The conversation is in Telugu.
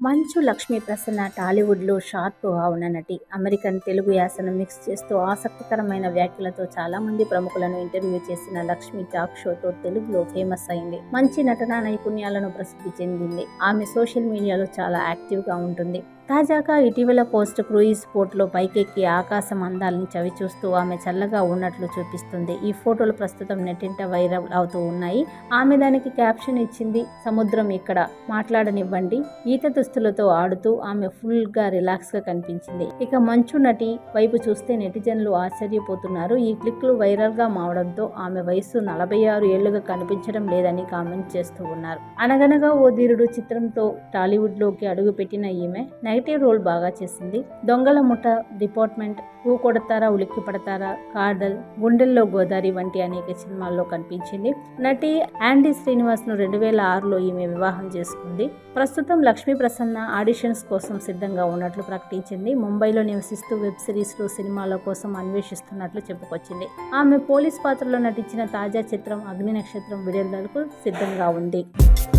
మంచు లక్ష్మీ ప్రసన్న టాలీవుడ్లో షార్ప్గా ఉన్న నటి అమెరికన్ తెలుగు యాసను మిక్స్ చేస్తూ ఆసక్తికరమైన వ్యాఖ్యలతో చాలా మంది ప్రముఖులను ఇంటర్వ్యూ చేసిన లక్ష్మి టాక్ షోతో తెలుగులో ఫేమస్ అయింది మంచి నటనా నైపుణ్యాలను ప్రసిద్ధి చెందింది ఆమె సోషల్ మీడియాలో చాలా యాక్టివ్గా ఉంటుంది తాజాగా ఇటీవల పోస్ట్ క్రూయిజ్ పోర్ట్లో పైకెక్కి ఆకాశం అందాలని చవిచూస్తూ ఆమె చల్లగా ఉన్నట్లు చూపిస్తుంది ఈ ఫోటోలు ప్రస్తుతం నెట్టింట వైరల్ అవుతూ ఉన్నాయి ఆమె దానికి క్యాప్షన్ ఇచ్చింది సముద్రం ఇక్కడ మాట్లాడనివ్వండి ఈత దుస్తులతో ఆడుతూ ఆమె ఫుల్ గా రిలాక్స్ గా కనిపించింది ఇక మంచు నటి వైపు చూస్తే నెటిజన్లు ఆశ్చర్యపోతున్నారు ఈ క్లిక్లు వైరల్ గా మావడంతో ఆమె వయస్సు నలభై ఆరు ఏళ్లుగా కనిపించడం లేదని కామెంట్ చేస్తూ ఉన్నారు అనగనగా ఓ ధీరుడు చిత్రంతో టాలీవుడ్ లోకి అడుగుపెట్టిన ఈమె నెగటివ్ రోల్ బాగా చేసింది దొంగల ముఠ డిపార్ట్మెంట్ ఊ కొడతారా ఉలిక్కి పడతారా కార్డల్ గుండెల్లో గోదారి వంటి అనేక సినిమాల్లో కనిపించింది నటి యాండీ శ్రీనివాస్ ను రెండు వేల ఆరులో ఈమె వివాహం చేసుకుంది ప్రస్తుతం లక్ష్మీ ప్రసన్న ఆడిషన్స్ కోసం సిద్ధంగా ఉన్నట్లు ప్రకటించింది ముంబైలో నివసిస్తూ వెబ్ సిరీస్లు సినిమాల కోసం అన్వేషిస్తున్నట్లు చెప్పుకొచ్చింది ఆమె పోలీస్ పాత్రలో నటించిన తాజా చిత్రం అగ్ని నక్షత్రం విడుదలకు సిద్ధంగా ఉంది